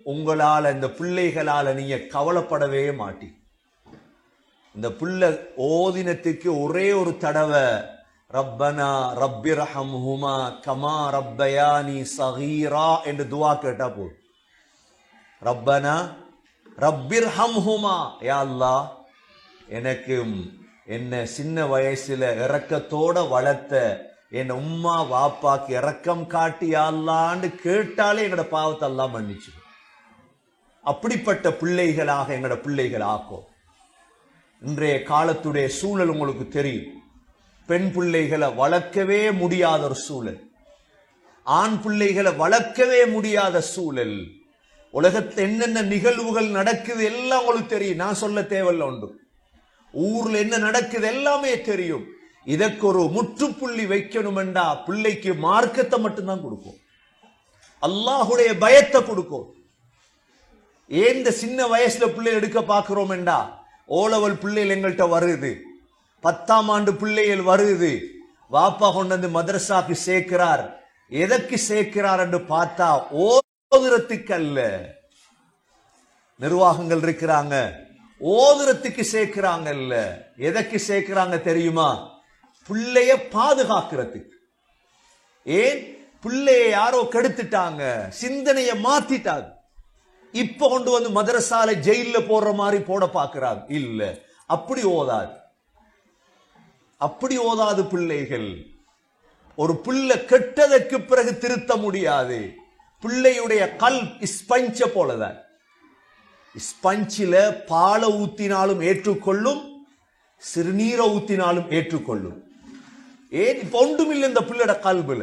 உங்களால இந்த பிள்ளைகளால நீங்க கவலைப்படவே மாட்டீங்க இந்த புள்ள ஓதினத்துக்கு ஒரே ஒரு தடவை ரப்பனா ரப்பிரஹம்ஹுமா கமா ரப்பயானி சகீரா என்று துவா கேட்டா போதும் ரப்பனா ரப்பிர்ஹம்ஹுமா யா அல்லாஹ் எனக்கு என்ன சின்ன வயசுல இரக்கத்தோட வளர்த்த என் உம்மா வாப்பாக்கு இரக்கம் காட்டி யா அல்லான்னு கேட்டாலே எங்கட பாவத்தை எல்லாம் மன்னிச்சு அப்படிப்பட்ட பிள்ளைகளாக எங்கட பிள்ளைகள் ஆக்கும் இன்றைய காலத்துடைய சூழல் உங்களுக்கு தெரியும் பெண் பிள்ளைகளை வளர்க்கவே முடியாத ஒரு சூழல் ஆண் பிள்ளைகளை வளர்க்கவே முடியாத சூழல் உலகத்தில் என்னென்ன நிகழ்வுகள் நடக்குது எல்லாம் உங்களுக்கு தெரியும் நான் சொல்ல தேவையில்ல உண்டு ஊர்ல என்ன நடக்குது எல்லாமே தெரியும் இதற்கு ஒரு முற்றுப்புள்ளி வைக்கணுமெண்டா பிள்ளைக்கு மார்க்கத்தை மட்டும்தான் கொடுக்கும் அல்லாஹுடைய பயத்தை கொடுக்கும் ஏன் இந்த சின்ன வயசுல பிள்ளை எடுக்க பார்க்கிறோம்டா ஓலவல் பிள்ளைகள் எங்கள்கிட்ட வருது பத்தாம் ஆண்டு பிள்ளைகள் வருது வாப்பா கொண்டு வந்து மதரசாக்கு சேர்க்கிறார் எதற்கு சேர்க்கிறார் என்று பார்த்தா ஓதுறதுக்கு அல்ல நிர்வாகங்கள் இருக்கிறாங்க ஓதுறதுக்கு சேர்க்கிறாங்கல்ல எதற்கு சேர்க்கிறாங்க தெரியுமா பிள்ளைய பாதுகாக்கிறதுக்கு ஏன் பிள்ளைய யாரோ கெடுத்துட்டாங்க சிந்தனையை மாத்திட்டாங்க இப்ப கொண்டு வந்து மதரசால ஜெயில போடுற மாதிரி போட பாக்குறாங்க இல்ல அப்படி ஓதாது அப்படி ஓதாது பிள்ளைகள் ஒரு பிள்ளை கெட்டதற்கு பிறகு திருத்த முடியாது பிள்ளையுடைய கல் ஸ்பஞ்ச போலதான் ஸ்பஞ்சில பாலை ஊத்தினாலும் ஏற்றுக்கொள்ளும் சிறுநீரை ஊத்தினாலும் ஏற்றுக்கொள்ளும் ஏன் இப்ப ஒன்றுமில்லை இந்த பிள்ளையோட கல்புல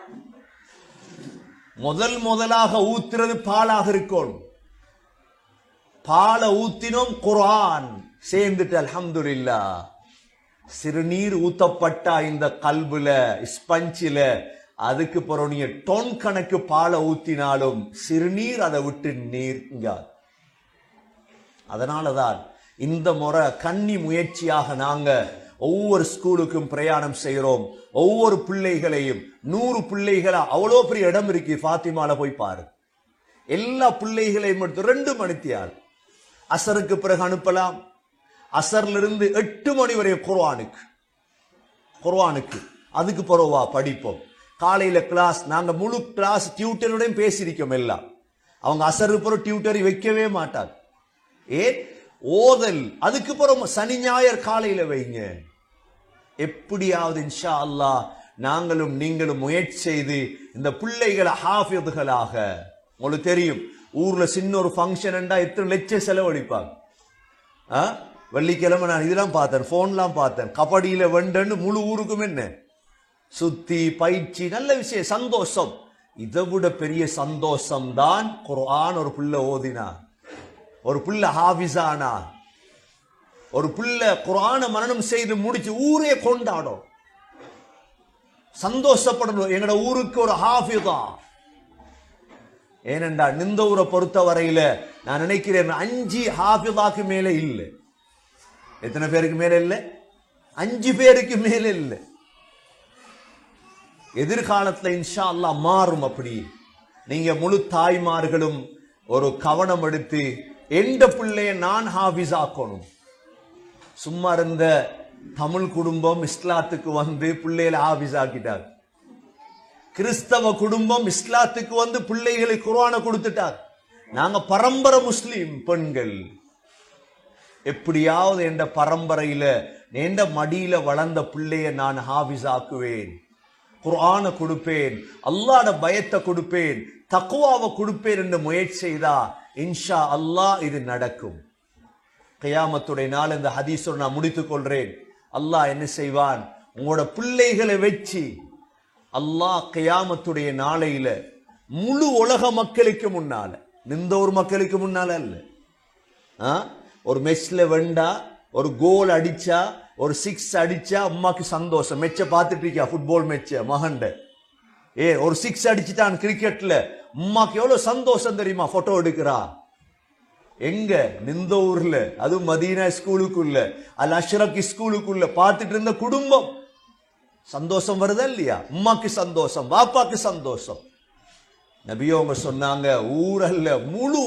முதல் முதலாக ஊத்துறது பாலாக இருக்கணும் பாலை ஊத்தினோம் குர்ஆன் சேர்ந்துட்டு அல்ஹம்துலில்லா சிறுநீர் ஊத்தப்பட்டா இந்த கல்புல ஸ்பஞ்சில அதுக்கு பிறகு நீங்க டொன் கணக்கு பாலை ஊத்தினாலும் சிறுநீர் அதை விட்டு நீர்ங்காது அதனாலதான் இந்த முறை கன்னி முயற்சியாக நாங்க ஒவ்வொரு ஸ்கூலுக்கும் பிரயாணம் செய்கிறோம் ஒவ்வொரு பிள்ளைகளையும் நூறு பிள்ளைகளா அவ்வளோ பெரிய இடம் இருக்கு ஃபாத்திமால போய் பாரு எல்லா பிள்ளைகளையும் எடுத்து ரெண்டு மணித்தியால் அசருக்கு பிறகு அனுப்பலாம் அசர்ல இருந்து எட்டு மணி வரை குர்ஆனுக்கு குர்ஆனுக்கு அதுக்கு பிறவா படிப்போம் காலையில கிளாஸ் நாங்க முழு கிளாஸ் டியூட்டருடையும் பேசியிருக்கோம் எல்லாம் அவங்க அசருக்கு பிறகு டியூட்டரி வைக்கவே மாட்டாங்க ஏன் ஓதல் அதுக்கு பிறகு சனி ஞாயிறு காலையில வைங்க எப்படியாவது இன்ஷா அல்லாஹ் நாங்களும் நீங்களும் முயற்சி செய்து இந்த பிள்ளைகளை ஹாஃபிதுகளாக உங்களுக்கு தெரியும் ஊர்ல சின்ன ஒரு ஃபங்க்ஷன் எத்தனை லட்சம் செலவழிப்பாங்க ஆ? வெள்ளிக்கிழமை நான் இதெல்லாம் பார்த்தேன் போன்லாம் பார்த்தேன் கபடியில வெண்டன்னு முழு ஊருக்கும் என்ன சுத்தி பயிற்சி நல்ல விஷயம் சந்தோஷம் இதை விட பெரிய சந்தோஷம் தான் குர்ஆன் ஒரு பிள்ளை ஓதினா ஒரு பிள்ளை ஹாஃபிஸானா ஒரு பிள்ளை குர்ஆனை மனனம் செய்து முடிச்சு ஊரே கொண்டாடும் சந்தோஷப்படணும் எங்கட ஊருக்கு ஒரு ஹாஃபிதா ஏனென்றா நிந்த ஊரை பொறுத்த வரையில நான் நினைக்கிறேன் அஞ்சு ஹாஃபிதாக்கு மேலே இல்லை எத்தனை பேருக்கு மேல இல்லை அஞ்சு பேருக்கு மேல இல்லை எதிர்காலத்துல இன்ஷா அல்லாஹ் மாறும் அப்படி நீங்க முழு தாய்மார்களும் ஒரு கவனம் எடுத்து எந்த பிள்ளைய நான் ஹாஃபிஸ் ஆக்கணும் சும்மா இருந்த தமிழ் குடும்பம் இஸ்லாத்துக்கு வந்து பிள்ளைகளை ஹாஃபிஸ் ஆக்கிட்டார் கிறிஸ்தவ குடும்பம் இஸ்லாத்துக்கு வந்து பிள்ளைகளை குர்ஆனை கொடுத்துட்டார் நாங்க பரம்பரை முஸ்லீம் பெண்கள் எப்படியாவது என்ற பரம்பரையில எந்த மடியில வளர்ந்த பிள்ளைய நான் ஹாஃபிஸ் ஆக்குவேன் குர்ஆனை கொடுப்பேன் அல்லாஹ்ட பயத்தை கொடுப்பேன் தக்குவாவை கொடுப்பேன் என்று முயற்சி செய்தா இன்ஷா அல்லாஹ் இது நடக்கும் கியாமத்துடைய நாள் இந்த ஹதீஸோடு நான் முடித்துக் கொள்றேன் அல்லாஹ் என்ன செய்வான் உங்களோட பிள்ளைகளை வச்சு அல்லாஹ் கியாமத்துடைய நாளையில முழு உலக மக்களுக்கு முன்னால நிந்த ஒரு மக்களுக்கு முன்னால அல்ல ஆ? ஒரு மெஸ்ல வெண்டா ஒரு கோல் அடிச்சா ஒரு சிக்ஸ் அடிச்சா அம்மாக்கு சந்தோஷம் மெச்ச பார்த்துட்டு இருக்கியா ஃபுட்பால் மெச்ச மகண்ட ஏ ஒரு சிக்ஸ் அடிச்சுட்டான் கிரிக்கெட்ல அம்மாக்கு எவ்வளவு சந்தோஷம் தெரியுமா போட்டோ எடுக்கிறா எங்க நிந்த ஊர்ல அதுவும் மதீனா ஸ்கூலுக்குள்ள அல் அஷ்ரக் ஸ்கூலுக்குள்ள பார்த்துட்டு இருந்த குடும்பம் சந்தோஷம் வருதா இல்லையா உம்மாக்கு சந்தோஷம் பாப்பாக்கு சந்தோஷம் நபியவங்க சொன்னாங்க ஊரல்ல முழு